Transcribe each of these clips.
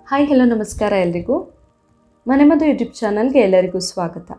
hi hello ನಮಸ್ಕಾರ ಎಲ್ರಿಗೂ ಮನೆಮದ್ದು ಯೂಟ್ಯೂಬ್ ಚಾನಲ್ಗೆ ಎಲ್ಲರಿಗೂ ಸ್ವಾಗತ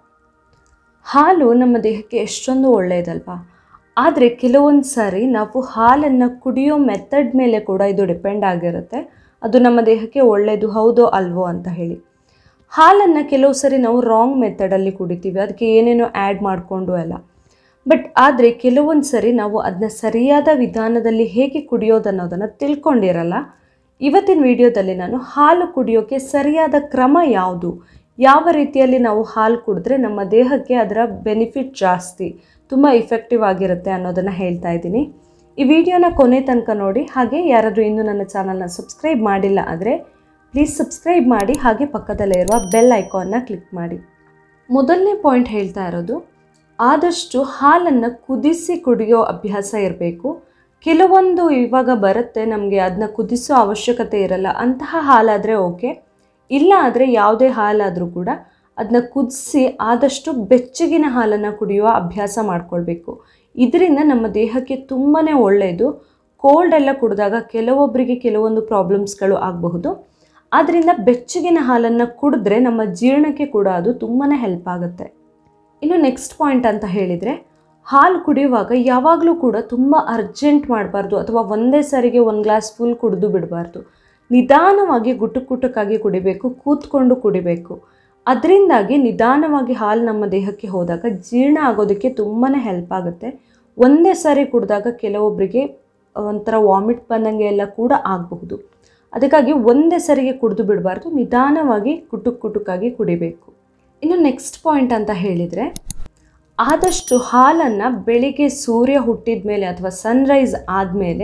ಹಾಲು ನಮ್ಮ ದೇಹಕ್ಕೆ ಎಷ್ಟೊಂದು ಒಳ್ಳೆಯದಲ್ವಾ ಆದರೆ ಕೆಲವೊಂದು ಸಾರಿ ನಾವು ಹಾಲನ್ನು ಕುಡಿಯೋ ಮೆಥಡ್ ಮೇಲೆ ಕೂಡ ಇದು ಡಿಪೆಂಡ್ ಆಗಿರುತ್ತೆ ಅದು ನಮ್ಮ ದೇಹಕ್ಕೆ ಒಳ್ಳೆಯದು ಹೌದೋ ಅಲ್ವೋ ಅಂತ ಹೇಳಿ ಹಾಲನ್ನು ಕೆಲವು ಸರಿ ನಾವು ರಾಂಗ್ ಮೆಥಡಲ್ಲಿ ಕುಡಿತೀವಿ ಅದಕ್ಕೆ ಏನೇನೋ ಆ್ಯಡ್ ಮಾಡಿಕೊಂಡು ಎಲ್ಲ ಬಟ್ ಆದರೆ ಕೆಲವೊಂದು ಸರಿ ನಾವು ಅದನ್ನ ಸರಿಯಾದ ವಿಧಾನದಲ್ಲಿ ಹೇಗೆ ಕುಡಿಯೋದನ್ನೋದನ್ನು ತಿಳ್ಕೊಂಡಿರಲ್ಲ ಇವತ್ತಿನ ವಿಡಿಯೋದಲ್ಲಿ ನಾನು ಹಾಲು ಕುಡಿಯೋಕ್ಕೆ ಸರಿಯಾದ ಕ್ರಮ ಯಾವುದು ಯಾವ ರೀತಿಯಲ್ಲಿ ನಾವು ಹಾಲು ಕುಡಿದ್ರೆ ನಮ್ಮ ದೇಹಕ್ಕೆ ಅದರ ಬೆನಿಫಿಟ್ ಜಾಸ್ತಿ ತುಂಬ ಇಫೆಕ್ಟಿವ್ ಆಗಿರುತ್ತೆ ಅನ್ನೋದನ್ನು ಹೇಳ್ತಾ ಇದ್ದೀನಿ ಈ ವಿಡಿಯೋನ ಕೊನೆ ತನಕ ನೋಡಿ ಹಾಗೆ ಯಾರಾದರೂ ಇನ್ನೂ ನನ್ನ ಚಾನಲ್ನ ಸಬ್ಸ್ಕ್ರೈಬ್ ಮಾಡಿಲ್ಲ ಅಂದರೆ ಪ್ಲೀಸ್ ಸಬ್ಸ್ಕ್ರೈಬ್ ಮಾಡಿ ಹಾಗೆ ಪಕ್ಕದಲ್ಲೇ ಇರುವ ಬೆಲ್ ಐಕಾನ್ನ ಕ್ಲಿಕ್ ಮಾಡಿ ಮೊದಲನೇ ಪಾಯಿಂಟ್ ಹೇಳ್ತಾ ಇರೋದು ಆದಷ್ಟು ಹಾಲನ್ನು ಕುದಿಸಿ ಕುಡಿಯೋ ಅಭ್ಯಾಸ ಇರಬೇಕು ಕೆಲವೊಂದು ಇವಾಗ ಬರುತ್ತೆ ನಮಗೆ ಅದನ್ನ ಕುದಿಸೋ ಅವಶ್ಯಕತೆ ಇರಲ್ಲ ಅಂತಹ ಹಾಲಾದರೆ ಓಕೆ ಇಲ್ಲ ಆದರೆ ಯಾವುದೇ ಹಾಲಾದರೂ ಕೂಡ ಅದನ್ನ ಕುದಿಸಿ ಆದಷ್ಟು ಬೆಚ್ಚಗಿನ ಹಾಲನ್ನು ಕುಡಿಯುವ ಅಭ್ಯಾಸ ಮಾಡ್ಕೊಳ್ಬೇಕು ಇದರಿಂದ ನಮ್ಮ ದೇಹಕ್ಕೆ ತುಂಬಾ ಒಳ್ಳೆಯದು ಕೋಲ್ಡ್ ಎಲ್ಲ ಕುಡಿದಾಗ ಕೆಲವೊಬ್ಬರಿಗೆ ಕೆಲವೊಂದು ಪ್ರಾಬ್ಲಮ್ಸ್ಗಳು ಆಗಬಹುದು ಆದ್ದರಿಂದ ಬೆಚ್ಚಗಿನ ಹಾಲನ್ನು ಕುಡಿದ್ರೆ ನಮ್ಮ ಜೀರ್ಣಕ್ಕೆ ಕೂಡ ಅದು ತುಂಬಾ ಹೆಲ್ಪ್ ಆಗುತ್ತೆ ಇನ್ನು ನೆಕ್ಸ್ಟ್ ಪಾಯಿಂಟ್ ಅಂತ ಹೇಳಿದರೆ ಹಾಲು ಕುಡಿಯುವಾಗ ಯಾವಾಗಲೂ ಕೂಡ ತುಂಬ ಅರ್ಜೆಂಟ್ ಮಾಡಬಾರ್ದು ಅಥವಾ ಒಂದೇ ಸಾರಿಗೆ ಒಂದು ಗ್ಲಾಸ್ ಫುಲ್ ಕುಡಿದು ಬಿಡಬಾರ್ದು ನಿಧಾನವಾಗಿ ಗುಟುಕ್ ಗುಟುಕಾಗಿ ಕುಡಿಬೇಕು ಕೂತ್ಕೊಂಡು ಕುಡಿಬೇಕು ಅದರಿಂದಾಗಿ ನಿಧಾನವಾಗಿ ಹಾಲು ನಮ್ಮ ದೇಹಕ್ಕೆ ಹೋದಾಗ ಜೀರ್ಣ ಆಗೋದಕ್ಕೆ ತುಂಬಾ ಹೆಲ್ಪ್ ಆಗುತ್ತೆ ಒಂದೇ ಸಾರಿ ಕುಡಿದಾಗ ಕೆಲವೊಬ್ಬರಿಗೆ ಒಂಥರ ವಾಮಿಟ್ ಬಂದಂಗೆ ಎಲ್ಲ ಕೂಡ ಆಗಬಹುದು ಅದಕ್ಕಾಗಿ ಒಂದೇ ಸರಿಗೆ ಕುಡಿದು ಬಿಡಬಾರ್ದು ನಿಧಾನವಾಗಿ ಕುಟುಕ್ ಕುಟುಕಾಗಿ ಕುಡಿಬೇಕು ಇನ್ನು ನೆಕ್ಸ್ಟ್ ಪಾಯಿಂಟ್ ಅಂತ ಹೇಳಿದರೆ ಆದಷ್ಟು ಹಾಲನ್ನು ಬೆಳಿಗ್ಗೆ ಸೂರ್ಯ ಹುಟ್ಟಿದ ಮೇಲೆ ಅಥವಾ ಸನ್ರೈಸ್ ಆದಮೇಲೆ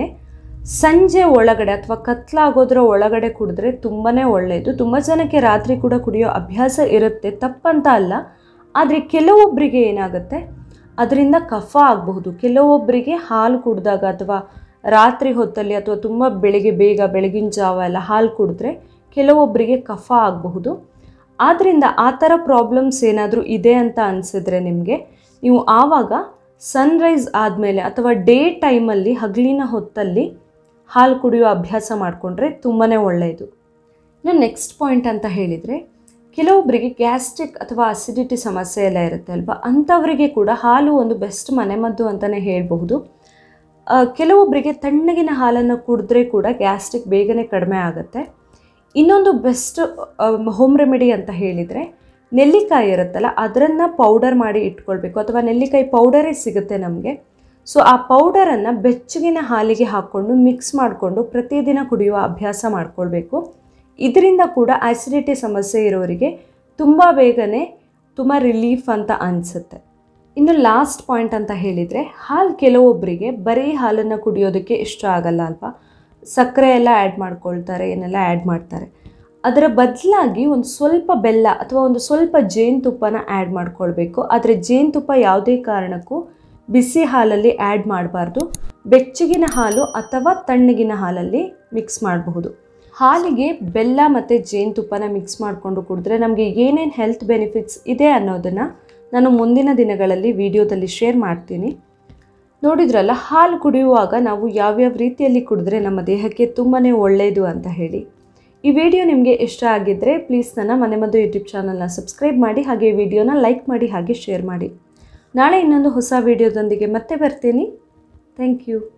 ಸಂಜೆ ಒಳಗಡೆ ಅಥವಾ ಕತ್ಲಾಗೋದ್ರ ಒಳಗಡೆ ಕುಡಿದ್ರೆ ತುಂಬಾ ಒಳ್ಳೆಯದು ತುಂಬ ಜನಕ್ಕೆ ರಾತ್ರಿ ಕೂಡ ಕುಡಿಯೋ ಅಭ್ಯಾಸ ಇರುತ್ತೆ ತಪ್ಪಂತ ಅಲ್ಲ ಆದರೆ ಕೆಲವೊಬ್ಬರಿಗೆ ಏನಾಗುತ್ತೆ ಅದರಿಂದ ಕಫ ಆಗಬಹುದು ಕೆಲವೊಬ್ಬರಿಗೆ ಹಾಲು ಕುಡಿದಾಗ ಅಥವಾ ರಾತ್ರಿ ಹೊತ್ತಲ್ಲಿ ಅಥವಾ ತುಂಬ ಬೆಳಿಗ್ಗೆ ಬೇಗ ಬೆಳಗಿನ ಜಾವ ಎಲ್ಲ ಹಾಲು ಕುಡಿದ್ರೆ ಕೆಲವೊಬ್ಬರಿಗೆ ಕಫ ಆಗಬಹುದು ಆದ್ದರಿಂದ ಆ ಥರ ಪ್ರಾಬ್ಲಮ್ಸ್ ಏನಾದರೂ ಇದೆ ಅಂತ ಅನಿಸಿದ್ರೆ ನಿಮಗೆ ನೀವು ಆವಾಗ ಸನ್ರೈಸ್ ಆದಮೇಲೆ ಅಥವಾ ಡೇ ಟೈಮಲ್ಲಿ ಹಗಲಿನ ಹೊತ್ತಲ್ಲಿ ಹಾಲು ಕುಡಿಯೋ ಅಭ್ಯಾಸ ಮಾಡಿಕೊಂಡ್ರೆ ತುಂಬಾ ಒಳ್ಳೆಯದು ಇನ್ನು ನೆಕ್ಸ್ಟ್ ಪಾಯಿಂಟ್ ಅಂತ ಹೇಳಿದರೆ ಕೆಲವೊಬ್ಬರಿಗೆ ಗ್ಯಾಸ್ಟ್ರಿಕ್ ಅಥವಾ ಅಸಿಡಿಟಿ ಸಮಸ್ಯೆ ಎಲ್ಲ ಇರುತ್ತೆ ಅಲ್ವಾ ಅಂಥವರಿಗೆ ಕೂಡ ಹಾಲು ಒಂದು ಬೆಸ್ಟ್ ಮನೆಮದ್ದು ಅಂತಲೇ ಹೇಳಬಹುದು ಕೆಲವೊಬ್ಬರಿಗೆ ತಣ್ಣಗಿನ ಹಾಲನ್ನು ಕುಡಿದ್ರೆ ಕೂಡ ಗ್ಯಾಸ್ಟ್ರಿಕ್ ಬೇಗನೆ ಕಡಿಮೆ ಆಗುತ್ತೆ ಇನ್ನೊಂದು ಬೆಸ್ಟ್ ಹೋಮ್ ರೆಮಿಡಿ ಅಂತ ಹೇಳಿದರೆ ನೆಲ್ಲಿಕಾಯಿ ಇರುತ್ತಲ್ಲ ಅದನ್ನು ಪೌಡರ್ ಮಾಡಿ ಇಟ್ಕೊಳ್ಬೇಕು ಅಥವಾ ನೆಲ್ಲಿಕಾಯಿ ಪೌಡರೇ ಸಿಗುತ್ತೆ ನಮಗೆ ಸೊ ಆ ಪೌಡರನ್ನು ಬೆಚ್ಚಗಿನ ಹಾಲಿಗೆ ಹಾಕ್ಕೊಂಡು ಮಿಕ್ಸ್ ಮಾಡಿಕೊಂಡು ಪ್ರತಿದಿನ ಕುಡಿಯುವ ಅಭ್ಯಾಸ ಮಾಡಿಕೊಳ್ಬೇಕು ಇದರಿಂದ ಕೂಡ ಆ್ಯಸಿಡಿಟಿ ಸಮಸ್ಯೆ ಇರೋರಿಗೆ ತುಂಬ ಬೇಗನೆ ತುಂಬ ರಿಲೀಫ್ ಅಂತ ಅನಿಸುತ್ತೆ ಇನ್ನು ಲಾಸ್ಟ್ ಪಾಯಿಂಟ್ ಅಂತ ಹೇಳಿದರೆ ಹಾಲು ಕೆಲವೊಬ್ಬರಿಗೆ ಬರೀ ಹಾಲನ್ನು ಕುಡಿಯೋದಕ್ಕೆ ಇಷ್ಟ ಆಗಲ್ಲ ಅಲ್ವಾ ಸಕ್ಕರೆ ಎಲ್ಲ ಆ್ಯಡ್ ಮಾಡ್ಕೊಳ್ತಾರೆ ಏನೆಲ್ಲ ಆ್ಯಡ್ ಮಾಡ್ತಾರೆ ಅದರ ಬದಲಾಗಿ ಒಂದು ಸ್ವಲ್ಪ ಬೆಲ್ಲ ಅಥವಾ ಒಂದು ಸ್ವಲ್ಪ ಜೇನುತುಪ್ಪನ ಆ್ಯಡ್ ಮಾಡ್ಕೊಳ್ಬೇಕು ಆದರೆ ಜೇನುತುಪ್ಪ ಯಾವುದೇ ಕಾರಣಕ್ಕೂ ಬಿಸಿ ಹಾಲಲ್ಲಿ ಆ್ಯಡ್ ಮಾಡಬಾರ್ದು ಬೆಚ್ಚಗಿನ ಹಾಲು ಅಥವಾ ತಣ್ಣಗಿನ ಹಾಲಲ್ಲಿ ಮಿಕ್ಸ್ ಮಾಡಬಹುದು ಹಾಲಿಗೆ ಬೆಲ್ಲ ಮತ್ತು ಜೇನುತುಪ್ಪನ ಮಿಕ್ಸ್ ಮಾಡಿಕೊಂಡು ಕುಡಿದ್ರೆ ನಮಗೆ ಏನೇನು ಹೆಲ್ತ್ ಬೆನಿಫಿಟ್ಸ್ ಇದೆ ಅನ್ನೋದನ್ನು ನಾನು ಮುಂದಿನ ದಿನಗಳಲ್ಲಿ ವಿಡಿಯೋದಲ್ಲಿ ಶೇರ್ ಮಾಡ್ತೀನಿ ನೋಡಿದ್ರಲ್ಲ ಹಾಲು ಕುಡಿಯುವಾಗ ನಾವು ಯಾವ್ಯಾವ ರೀತಿಯಲ್ಲಿ ಕುಡಿದ್ರೆ ನಮ್ಮ ದೇಹಕ್ಕೆ ತುಂಬಾ ಒಳ್ಳೆಯದು ಅಂತ ಹೇಳಿ ಈ ವಿಡಿಯೋ ನಿಮಗೆ ಇಷ್ಟ ಆಗಿದ್ದರೆ ಪ್ಲೀಸ್ ನನ್ನ ಮನೆಮದ್ದು ಯೂಟ್ಯೂಬ್ ಚಾನಲ್ನ ಸಬ್ಸ್ಕ್ರೈಬ್ ಮಾಡಿ ಹಾಗೆ ವಿಡಿಯೋನ ಲೈಕ್ ಮಾಡಿ ಹಾಗೆ ಶೇರ್ ಮಾಡಿ ನಾಳೆ ಇನ್ನೊಂದು ಹೊಸ ವಿಡಿಯೋದೊಂದಿಗೆ ಮತ್ತೆ ಬರ್ತೀನಿ ಥ್ಯಾಂಕ್ ಯು